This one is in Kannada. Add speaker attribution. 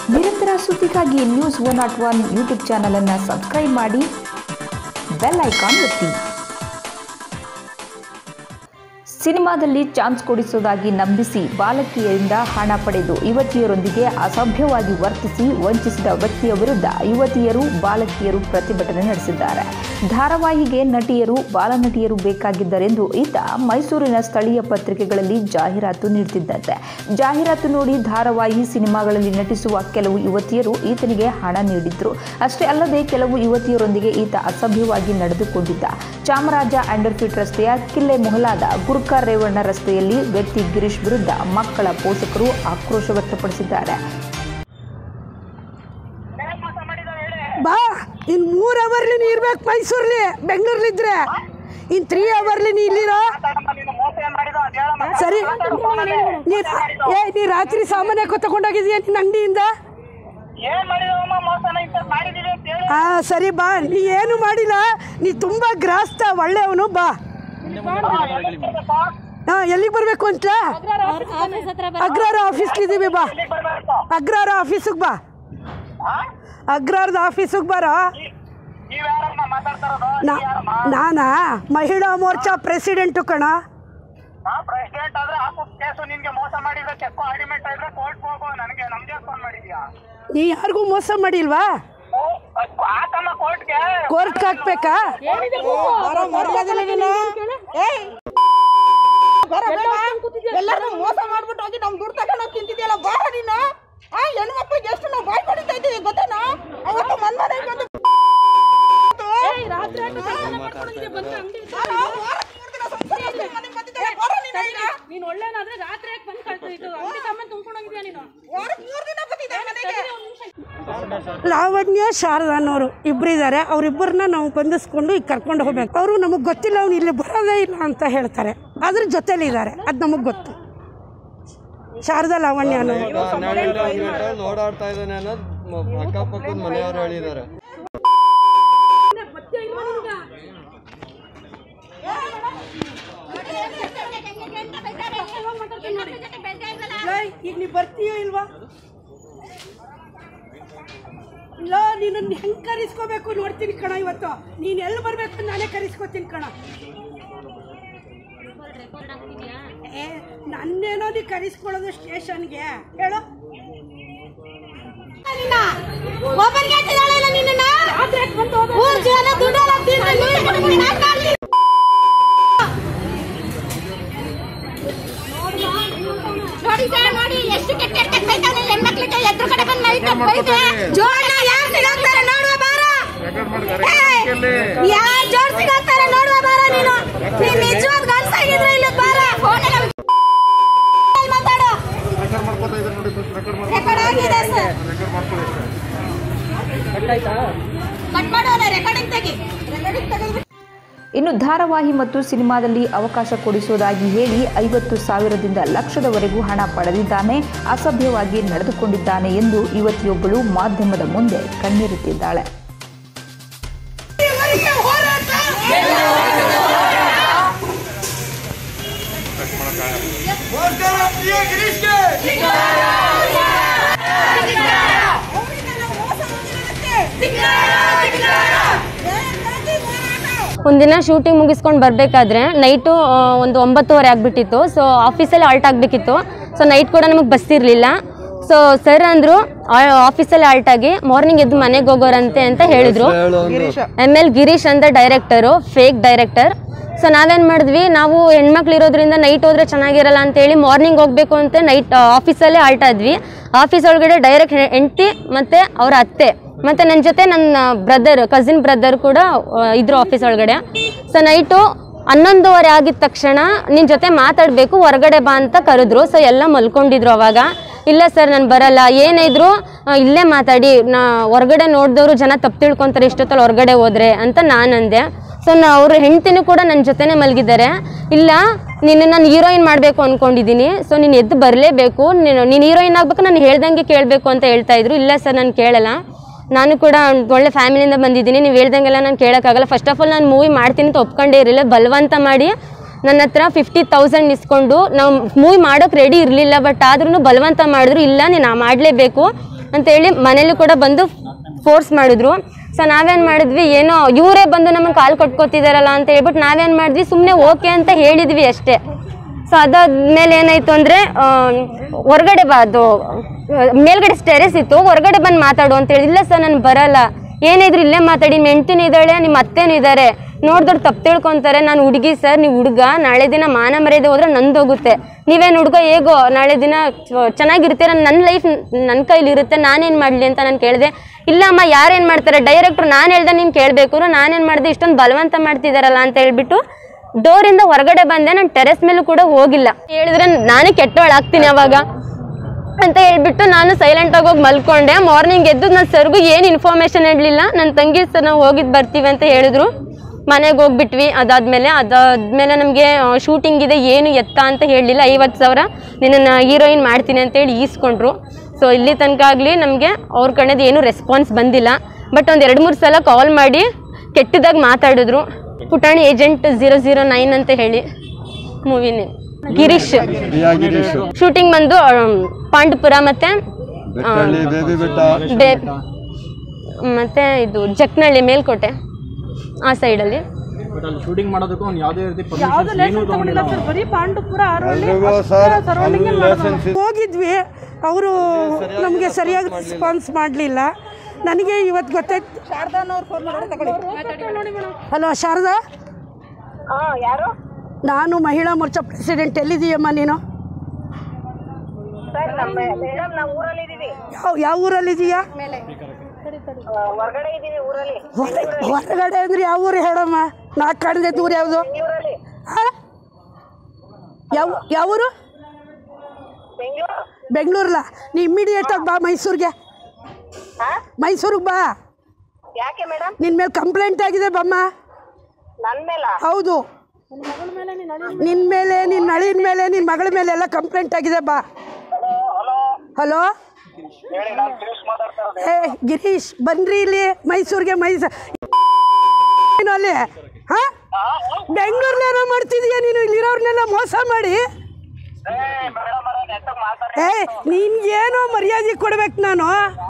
Speaker 1: ನಿರಂತರ ಸುದ್ದಿಗಾಗಿ news one not one YouTube ಚಾನಲನ್ನು ಸಬ್ಸ್ಕ್ರೈಬ್ ಮಾಡಿ ಬೆಲ್ ಐಕಾನ್ ಒತ್ತಿ ಸಿನಿಮಾದಲ್ಲಿ ಚಾನ್ಸ್ ಕೊಡಿಸುವುದಾಗಿ ನಂಬಿಸಿ ಬಾಲಕಿಯರಿಂದ ಹಣ ಪಡೆದು ಯುವತಿಯರೊಂದಿಗೆ ಅಸಭ್ಯವಾಗಿ ವರ್ತಿಸಿ ವಂಚಿಸಿದ ವ್ಯಕ್ತಿಯ ವಿರುದ್ಧ ಯುವತಿಯರು ಬಾಲಕಿಯರು ಪ್ರತಿಭಟನೆ ನಡೆಸಿದ್ದಾರೆ ಧಾರಾವಾಹಿಗೆ ನಟಿಯರು ಬಾಲನಟಿಯರು ಬೇಕಾಗಿದ್ದರೆಂದು ಈತ ಮೈಸೂರಿನ ಸ್ಥಳೀಯ ಪತ್ರಿಕೆಗಳಲ್ಲಿ ಜಾಹೀರಾತು ನೀಡುತ್ತಿದ್ದಂತೆ ಜಾಹೀರಾತು ನೋಡಿ ಧಾರಾವಾಹಿ ಸಿನಿಮಾಗಳಲ್ಲಿ ನಟಿಸುವ ಕೆಲವು ಯುವತಿಯರು ಈತನಿಗೆ ಹಣ ನೀಡಿದ್ರು ಅಷ್ಟೇ ಅಲ್ಲದೆ ಕೆಲವು ಯುವತಿಯರೊಂದಿಗೆ ಈತ ಅಸಭ್ಯವಾಗಿ ನಡೆದುಕೊಂಡಿದ್ದ ಚಾಮರಾಜ ಅಂಡರ್ಫಿಟ್ ರಸ್ತೆಯ ಕಿಲ್ಲೆ ಮೊಹಲಾದ ಗುರ್ಕಾ ರೇವಣ್ಣ ರಸ್ತೆಯಲ್ಲಿ ವ್ಯಕ್ತಿ ಗಿರೀಶ್ ವಿರುದ್ಧ ಮಕ್ಕಳ ಪೋಷಕರು ಆಕ್ರೋಶ ವ್ಯಕ್ತಪಡಿಸಿದ್ದಾರೆ
Speaker 2: ಬಾ ಇನ್ ಮೂರ್ ಅವರ್ಲಿ ನೀ ಇರ್ಬೇಕು ಮೈಸೂರ್ಲಿ ಬೆಂಗಳೂರ್ಲಿದ್ರೆ ಇನ್ ತ್ರೀ ಅವರ್ಲಿ ನೀ ಇಲ್ಲಿರೋ ಸರಿ ನೀ ಏ ನೀ ರಾತ್ರಿ ಸಾಮಾನ್ಯ ತಗೊಂಡೋಗಿದ್ಯಾ ನಿನ್ನ ಅಂಗಡಿಯಿಂದ
Speaker 3: ಏನ್ ಮಾಡಿದವಮ್ಮ ಮೋಸನ ಇಂತ ಮಾಡಿದೀವಿ ಅಂತ ಹೇಳಿ
Speaker 2: ಆ ಸರಿ ಬಾ ನೀ ಏನು ಮಾಡಿಲ್ಲ ನೀ ತುಂಬಾ ಗ್ರಾಸ್ತ ಒಳ್ಳೆಯವನು ಬಾ ಹಾ ಎಲ್ಲಿಗೆ ಬರ್ಬೇಕು ಅಂತ ಅಗ್ರಹಾರ ಆಫೀಸ್ಗೆ ಇದೀವಿ ಬಾ
Speaker 3: ಬರ್ಬೇಕು
Speaker 2: ಅಗ್ರಹಾರ ಆಫೀಸಿಗೆ ಬಾ ಅಗ್ರಹಾರದ ಆಫೀಸಿಗೆ ಬಾರೋ
Speaker 3: ನೀವ್ ಯಾರಮ್ಮ ಮಾತಾಡ್ತಾರದು
Speaker 2: ನಾ- ನಾನಾ ಮಹಿಳಾ ಮೋರ್ಚಾ ಪ್ರೆಸಿಡೆಂಟು ಕಣ
Speaker 3: ಪ್ರೆಸಿಡೆಂಟ್ ಆದ್ರೆ ಹಾಕೋ ಕೇಸು ನಿನ್ಗೆ ಮೋಸ ಮಾಡಿದ್ರೆ ಚೆಕ್ಕು ಆರ್ಡಿಮೆಂಟ್ ಇದ್ರೆ ಕೋರ್ಟ್ ಹೋಗು ನನಗೆ ನಮ್ಗೆ ಫೋನ್ ಮಾಡಿದ್ಯಾ
Speaker 2: ನೀ ಯಾರಿಗೂ ಮೋಸ ಮಾಡಿಲ್ವಾ
Speaker 3: ಓ, ಅದ್ ಹಾಕಮ್ಮ ಕೋರ್ಟ್ಗೆ
Speaker 2: ಕೋರ್ಟ್ಗೆ ಹಾಕ್ಬೇಕಾ
Speaker 4: ಎಲ್ಲರೂ ಮೋಸ ಮಾಡ್ಬಿಟ್ಟು ಹೋಗಿ ನಮ್ ದುಡ್ಡು ತಗೊಂಡು ತಿಂತಿದ್ಯಲ್ಲ ಬಾರ ನೀನು ಆ ಹೆಣ್ಮಕ್ಳಿಗೆ ಎಷ್ಟು ನಾವು ಬಾಯ್ ಹೊಡಿತಾ ಇದ್ದೀವಿ ಗೊತ್ತೇನಾ ಅವತ್ತು ಮನ್ಮನೆ ಬಂದು
Speaker 5: ನೀನ್ ಒಳ್ಳೇನಾದ್ರೆ ರಾತ್ರಿ ಯಾಕೆ ಬಂದ್ ಕಳ್ತಿದ್ದು ಅಂಗಡಿ ಸಾಮಾನು ತುಂಬ್ಕೊಂಡು ಹೋಗಿದ್ಯಾ ನೀನು
Speaker 4: ಮೂರ್ ದಿನ ಬಂದಿದ್ದೆ ಮನೆಗೆ
Speaker 2: ಲಾವಣ್ಯ ಶಾರದಾನವರು ಇಬ್ಬರಿದ್ದಾರೆ ಅವರಿಬ್ಬರನ್ನ ನಾವು ಬಂಧಿಸ್ಕೊಂಡು ಈಗ ಕರ್ಕೊಂಡು ಹೋಗ್ಬೇಕು ಅವರು ನಮಗೆ ಗೊತ್ತಿಲ್ಲ ಅವ್ನು ಇಲ್ಲಿ ಬರೋದೇ ಇಲ್ಲ ಅಂತ ಹೇಳ್ತಾರೆ ಅದ್ರ ಜೊತೆಲಿ ಇದ್ದಾರೆ ಅದು ನಮಗೆ ಗೊತ್ತು ಶಾರದಾ ಲಾವಣ್ಯ ಅನ್ನೋರು
Speaker 6: ಹನ್ನೆರಡು ಗಂಟೆ ಒಂದು ಗಂಟೆ ಓಡಾಡ್ತಾ ಇದ್ದಾನೆ ಅನ್ನೋದು ಮ- ಅಕ್ಕಪಕ್ಕದ ಮನೆಯವರು ಹೇಳಿದ್ದಾರೆ
Speaker 2: ಈಗ ನೀ ಬರ್ತೀಯೋ ಇಲ್ವಾ ಇಲ್ಲ ನೀನನ್ನು ಹೆಂಗೆ ಕರೆಸ್ಕೋಬೇಕು ನೋಡ್ತೀನಿ ಕಣ ಇವತ್ತು ನೀನು ಎಲ್ಲಿ ಬರಬೇಕು ನಾನೇ ಕರೆಸ್ಕೋತೀನಿ ಕಣ ಏ ನನ್ನೇನೋ ನೀ ಕರೆಸ್ಕೊಳ್ಳೋದು ಸ್ಟೇಷನ್ಗೆ ಹೇಳು
Speaker 4: ಒಬ್ಬರಿಗೆ ಹೇಳ್ತಿದ್ದಾಳಲ್ಲ ನಿನ್ನ ಊರ್ ಜನ ದುಡ್ಡೆಲ್ಲ ತಿಂದು ನೀರ್ ಕುಡ್ಕೊಂಡು ನಾನ್ ಕಾಲಿ. ನೋಡಿ ಸರ್ ನೋಡಿ ಎಷ್ಟು ಕೆಟ್ಟ ಕೆಟ್ಟ ಬೈತಾನೆ ಹೆಣ್ಮಕ್ಳಿಗೆ ಎದ್ರು ಕಡೆ ಬಂದು ನೈಟ್ ಬೈತೆ ಜೋಡ್ನ ಯಾರ್ ಸಿಗಾಕ್ತಾರೆ ನೋಡುವ ಬಾರ ಯಾರ್ ಜೋಡ್ ಸಿಗಾಕ್ತಾರೆ ನೋಡುವ ಬಾರ ನೀನು ನೀನ್ ನಿಜವಾದ ಗಂಡ್ಸಾಗಿದ್ರೆ ಇಲ್ಲಿ ಬಾರ ಫೋನ್ ಮಾತಾಡು ರೆಕಾರ್ಡ್ ಆಗಿದೆ ಸರ್ ಕಟ್ ಮಾಡೋಣ ರೆಕಾರ್ಡಿಂಗ್ ತೆಗಿ ರೆಕಾರ್ಡಿಂಗ್ ತೆಗೆದು
Speaker 1: ಇನ್ನು ಧಾರಾವಾಹಿ ಮತ್ತು ಸಿನಿಮಾದಲ್ಲಿ ಅವಕಾಶ ಕೊಡಿಸುವುದಾಗಿ ಹೇಳಿ ಐವತ್ತು ಸಾವಿರದಿಂದ ಲಕ್ಷದವರೆಗೂ ಹಣ ಪಡೆದಿದ್ದಾನೆ ಅಸಭ್ಯವಾಗಿ ನಡೆದುಕೊಂಡಿದ್ದಾನೆ ಎಂದು ಯುವತಿಯೊಬ್ಬಳು ಮಾಧ್ಯಮದ ಮುಂದೆ ಕಣ್ಣೀರುತ್ತಿದ್ದಾಳೆ
Speaker 7: ಒಂದಿನ ಶೂಟಿಂಗ್ ಮುಗಿಸ್ಕೊಂಡು ಬರಬೇಕಾದ್ರೆ ನೈಟು ಒಂದು ಒಂಬತ್ತುವರೆ ಆಗಿಬಿಟ್ಟಿತ್ತು ಸೊ ಆಫೀಸಲ್ಲಿ ಆಲ್ಟ್ ಆಗಬೇಕಿತ್ತು ಸೊ ನೈಟ್ ಕೂಡ ನಮಗೆ ಬಸ್ ಇರಲಿಲ್ಲ ಸೊ ಸರ್ ಅಂದರು ಆಫೀಸಲ್ಲಿ ಆಲ್ಟ್ ಆಗಿ ಮಾರ್ನಿಂಗ್ ಎದ್ದು ಮನೆಗೆ ಹೋಗೋರಂತೆ ಅಂತ ಹೇಳಿದರು ಎಮ್ ಎಲ್ ಗಿರೀಶ್ ಅಂತ ಡೈರೆಕ್ಟರು ಫೇಕ್ ಡೈರೆಕ್ಟರ್ ಸೊ ನಾವೇನು ಮಾಡಿದ್ವಿ ನಾವು ಹೆಣ್ಮಕ್ಳು ಇರೋದ್ರಿಂದ ನೈಟ್ ಹೋದ್ರೆ ಚೆನ್ನಾಗಿರಲ್ಲ ಅಂತೇಳಿ ಮಾರ್ನಿಂಗ್ ಹೋಗಬೇಕು ಅಂತ ನೈಟ್ ಆಫೀಸಲ್ಲೇ ಆಲ್ಟ್ ಆದ್ವಿ ಆಫೀಸ್ ಒಳಗಡೆ ಡೈರೆಕ್ಟ್ ಹೆಂಡತಿ ಮತ್ತು ಅವ್ರ ಅತ್ತೆ ಮತ್ತು ನನ್ನ ಜೊತೆ ನನ್ನ ಬ್ರದರ್ ಕಸಿನ್ ಬ್ರದರ್ ಕೂಡ ಆ, ಇದ್ರು ಆಫೀಸ್ ಒಳಗಡೆ ಸೊ ನೈಟು ಹನ್ನೊಂದುವರೆ ಆಗಿದ ತಕ್ಷಣ ನಿನ್ನ ಜೊತೆ ಮಾತಾಡಬೇಕು ಹೊರಗಡೆ ಬಾ ಅಂತ ಕರೆದ್ರು ಸೊ ಎಲ್ಲ ಮಲ್ಕೊಂಡಿದ್ರು ಅವಾಗ ಇಲ್ಲ ಸರ್ ನಾನು ಬರಲ್ಲ ಏನೇ ಇದ್ರು ಆ, ಇಲ್ಲೇ ಮಾತಾಡಿ ನಾ ಹೊರಗಡೆ ನೋಡಿದವರು ಜನ ತಪ್ಪು ತಿಳ್ಕೊತಾರೆ ಇಷ್ಟೊತ್ತಲ್ಲಿ ಹೊರಗಡೆ ಹೋದ್ರೆ ಅಂತ ನಾನು ಅಂದೆ ಸೊ ನಾ ಅವ್ರ ಹೆಂಡ್ತಿನೂ ಕೂಡ ನನ್ನ ಜೊತೆನೇ ಮಲಗಿದ್ದಾರೆ ಇಲ್ಲ ನಿನ್ನ ನಾನು ಹೀರೋಯಿನ್ ಮಾಡಬೇಕು ಅಂದ್ಕೊಂಡಿದ್ದೀನಿ ಸೊ ನೀನು ಎದ್ದು ಬರಲೇಬೇಕು ನೀನು ನೀನು ಹೀರೋಯಿನ್ ಆಗಬೇಕು ನಾನು ಹೇಳ್ದಂಗೆ ಕೇಳಬೇಕು ಅಂತ ಹೇಳ್ತಾ ಇದ್ರು ಇಲ್ಲ ಸರ್ ನಾನು ಕೇಳಲ್ಲ ನಾನು ಕೂಡ ಒಂದ್ ಒಳ್ಳೆ ಫ್ಯಾಮಿಲಿಯಿಂದ ಬಂದಿದ್ದೀನಿ ನೀವು ಹೇಳ್ದಂಗೆಲ್ಲ ನಾನು ಕೇಳೋಕ್ಕಾಗಲ್ಲ ಫಸ್ಟ್ ಆಫ್ ಆಲ್ ನಾನು ಮೂವಿ ಮಾಡ್ತೀನಿ ಅಂತ ಒಪ್ಕೊಂಡೇ ಇರಲಿಲ್ಲ ಬಲವಂತ ಮಾಡಿ ನನ್ನ ಹತ್ರ ಫಿಫ್ಟಿ ತೌಸಂಡ್ ಇಸ್ಕೊಂಡು ನಾವು ಮೂವಿ ಮಾಡೋಕೆ ರೆಡಿ ಇರಲಿಲ್ಲ ಬಟ್ ಆದ್ರೂ ಬಲವಂತ ಮಾಡಿದ್ರು ಇಲ್ಲ ನೀನು ಮಾಡಲೇಬೇಕು ಅಂತೇಳಿ ಮನೇಲಿ ಕೂಡ ಬಂದು ಫೋರ್ಸ್ ಮಾಡಿದ್ರು ಸೊ ನಾವೇನು ಮಾಡಿದ್ವಿ ಏನೋ ಇವರೇ ಬಂದು ನಮಗೆ ಕಾಲು ಕೊಟ್ಕೋತಿದಾರಲ್ಲ ಅಂತ ಹೇಳ್ಬಿಟ್ಟು ನಾವೇನು ಮಾಡಿದ್ವಿ ಸುಮ್ಮನೆ ಓಕೆ ಅಂತ ಹೇಳಿದ್ವಿ ಅಷ್ಟೇ ಸೊ ಅದಾದ್ಮೇಲೆ ಏನಾಯ್ತು ಅಂದರೆ ಹೊರಗಡೆ ಬಾ ಅದು ಆ, ಮೇಲ್ಗಡೆ ಸ್ಟೆರೆಸ್ ಇತ್ತು ಹೊರಗಡೆ ಬಂದು ಮಾತಾಡು ಅಂತ ಹೇಳಿ ಇಲ್ಲ ಸರ್ ನಾನು ಬರಲ್ಲ ಏನಿದ್ರು ಇಲ್ಲೇ ಮಾತಾಡಿ ನಿಮ್ಮ ಹೆಂಡ್ತಿನೂ ಇದ್ದಾಳೆ ನಿಮ್ಮ ಅತ್ತೆನೂ ಇದ್ದಾರೆ ನೋಡಿದ್ರೆ ತಪ್ಪು ತಿಳ್ಕೊತಾರೆ ನಾನು ಹುಡುಗಿ ಸರ್ ನೀವು ಹುಡುಗ ನಾಳೆ ದಿನ ಮಾನ ಮರ್ಯಾದೆ ಹೋದ್ರೆ ನಂದು ಹೋಗುತ್ತೆ ನೀವೇನು ಹುಡುಗ ಹೇಗೋ ನಾಳೆ ದಿನ ಚ- ಚೆನ್ನಾಗಿರ್ತೀರ ನನ್ನ ಲೈಫ್ ನನ್ನ ಕೈಲಿ ಇರುತ್ತೆ ನಾನೇನು ಮಾಡಲಿ ಅಂತ ನಾನು ಕೇಳಿದೆ ಇಲ್ಲ ಅಮ್ಮ ಯಾರೇನು ಮಾಡ್ತಾರೆ ಡೈರೆಕ್ಟ್ರು ನಾನು ಹೇಳ್ದೆ ನೀನು ಕೇಳಬೇಕು ನಾನೇನು ಮಾಡಿದೆ ಇಷ್ಟೊಂದು ಬಲವಂತ ಮಾಡ್ತಿದ್ದಾರಲ್ಲ ಅಂತ ಹೇಳ್ಬಿಟ್ಟು ಡೋರಿಂದ ಹೊರಗಡೆ ಬಂದೆ ನಾನು ಟೆರೆಸ್ ಮೇಲೂ ಕೂಡ ಹೋಗಿಲ್ಲ ಹೇಳಿದ್ರೆ ನಾನೇ ಕೆಟ್ಟವಳಾಗ್ತೀನಿ ಅವಾಗ ಅಂತ ಹೇಳ್ಬಿಟ್ಟು ನಾನು ಸೈಲೆಂಟ್ ಆಗಿ ಹೋಗಿ ಮಲ್ಕೊಂಡೆ ಮಾರ್ನಿಂಗ್ ಎದ್ದು ನಾನು ಸರ್ಗೂ ಏನು ಇನ್ಫಾರ್ಮೇಶನ್ ಇರಲಿಲ್ಲ ನನ್ನ ತಂಗಿ ಸರ್ ನಾವು ಹೋಗಿದ್ದು ಬರ್ತೀವಿ ಅಂತ ಹೇಳಿದ್ರು ಮನೆಗೆ ಹೋಗ್ಬಿಟ್ವಿ ಅದಾದ್ಮೇಲೆ ಅದಾದ್ಮೇಲೆ ನಮಗೆ ಶೂಟಿಂಗ್ ಇದೆ ಏನು ಎತ್ತ ಅಂತ ಹೇಳಲಿಲ್ಲ ಐವತ್ತು ಸಾವಿರ ನಿನ್ನನ್ನು ಹೀರೋಯಿನ್ ಮಾಡ್ತೀನಿ ಅಂತೇಳಿ ಈಸ್ಕೊಂಡ್ರು ಸೊ ಇಲ್ಲಿ ತನಕ ಆಗಲಿ ನಮಗೆ ಅವ್ರ ಕಡೆದು ಏನೂ ರೆಸ್ಪಾನ್ಸ್ ಬಂದಿಲ್ಲ ಬಟ್ ಒಂದು ಎರಡು ಮೂರು ಸಲ ಕಾಲ್ ಮಾಡಿ ಕೆಟ್ಟದಾಗಿ ಮಾತಾಡಿದ್ರು ಪುಟಾಣಿ ಏಜೆಂಟ್ ಝೀರೋ ಝೀರೋ ನೈನ್ ಅಂತ ಹೇಳಿ ಮೂವಿನೇ ಗಿರೀಶ್
Speaker 6: ಪ್ರಿಯಾ ಗಿರೀಶ್
Speaker 7: ಶೂಟಿಂಗ್ ಬಂದು ಆಮ್, ಪಾಂಡಪುರ ಮತ್ತೆ
Speaker 6: ಬೆಟ್ಟಳ್ಳಿ ಬೇಬಿ ಬೆಟ್ಟ
Speaker 7: ಬೇ ಮತ್ತೆ ಇದು ಜಕ್ನಳ್ಳಿ ಮೇಲ್ಕೋಟೆ ಆ ಸೈಡಲ್ಲಿ
Speaker 8: ಬಟ್ ಅಲ್ಲಿ ಶೂಟಿಂಗ್ ಮಾಡೋದಕ್ಕೂ ಅವ್ನು ಯಾವುದೇ ರೀತಿ ಪರ್ಮಿಷನ್ ಏನೂ ತಗೊಂಡಿಲ್ಲ ಅವ್ನು.
Speaker 5: ಬರೀ ಪಾಂಡುಪುರ ಆರೋಳ್ಳಿ
Speaker 6: ಎಲ್ರಿಗೂ ಸರ್ ಅಲ್ಲಿ ಲೈಸೆನ್ಸ್
Speaker 2: ಹೋಗಿದ್ವಿ ಅವರು ನಮಗೆ ಸರಿಯಾಗಿ ರೆಸ್ಪಾನ್ಸ್ ಮಾಡಲಿಲ್ಲ ನನಗೆ ಇವತ್ತು ಗೊತ್ತಾಯ್ತು
Speaker 4: ಶಾರದಾನವ್ರು ಫೋನ್ ಮಾಡೋದು ತಗೊಳ್ಳಿ
Speaker 2: ಹಲೋ ಶಾರದಾ
Speaker 3: ಹಾ ಯಾರು
Speaker 2: ನಾನು ಮಹಿಳಾ ಮೋರ್ಚಾ ಪ್ರೆಸಿಡೆಂಟ್ ಎಲ್ಲಿದ್ದೀಯಮ್ಮ ನೀನು
Speaker 3: ಸರ್ ನಮ್ಮ ಮೇಡಮ್ ನಾವು ಊರಲ್ಲಿ ಇದೀವಿ
Speaker 2: ಯಾವ ಯಾವ ಊರಲ್ಲಿದ್ದೀಯಾ
Speaker 3: ಹೊರಗಡೆ ಇದೀವಿ ಊರಲ್ಲಿ
Speaker 2: ಹೊರ- ಹೊರಗಡೆ ಅಂದ್ರೆ ಯಾವ ಊರು ಹೇಳಮ್ಮ ನಾ ಕಾಣದೆ ಊರು ಯಾವುದು
Speaker 3: ಬೆಂಗಳೂರಲ್ಲಿ
Speaker 2: ಹಾಂ ಯಾವ ಯಾವ ಊರು
Speaker 3: ಬೆಂಗಳೂರು
Speaker 2: ಬೆಂಗಳೂರಲ್ಲ ನೀ ಇಮ್ಮಿಡಿಯೇಟಾಗಿ ಬಾ ಮೈಸೂರಿಗೆ
Speaker 3: ಹಾ
Speaker 2: ಮೈಸೂರಿಗೆ ಬಾ
Speaker 3: ಯಾಕೆ ಮೇಡಮ್
Speaker 2: ನಿನ್ನ ಮೇಲೆ ಕಂಪ್ಲೇಂಟ್ ಆಗಿದೆ ಬಮ್ಮ
Speaker 3: ನನ್ ಮೇಲ
Speaker 2: ಹೌದು ನಿನ್ನ ಮೇಲೆ ನಿನ್ನ ಅಳಿನ ಮೇಲೆ ನಿನ್ನ ಮಗಳ ಮೇಲೆ ಎಲ್ಲ ಕಂಪ್ಲೇಂಟ್ ಆಗಿದೆ ಬಾ ಹಲೋ
Speaker 3: ಹೇಳಿ ನಾನು ಗಿರೀಶ್ ಮಾತಾಡ್ತಾ ಇರೋದು
Speaker 2: ಏ ಗಿರೀಶ್ ಬನ್ರಿ ಇಲ್ಲಿ ಮೈಸೂರಿಗೆ ಮೈಸೂರು ನೀನು ಅಲ್ಲಿ ಹಾ ಬೆಂಗಳೂರ್ನೇನೋ ಮಾಡ್ತಿದೀಯ ನೀನು ಇಲ್ಲಿರೋರ್ನೆಲ್ಲ ಮೋಸ ಮಾಡಿ
Speaker 3: ಏ ಮೇಡಮ್ ಅವರೇ ನೆಟ್ಟಗೆ ಮಾತಾಡಿ
Speaker 2: ಏ ನಿನ್ಗೇನೋ ಮರ್ಯಾದೆ ಕೊಡ್ಬೇಕು ನಾನು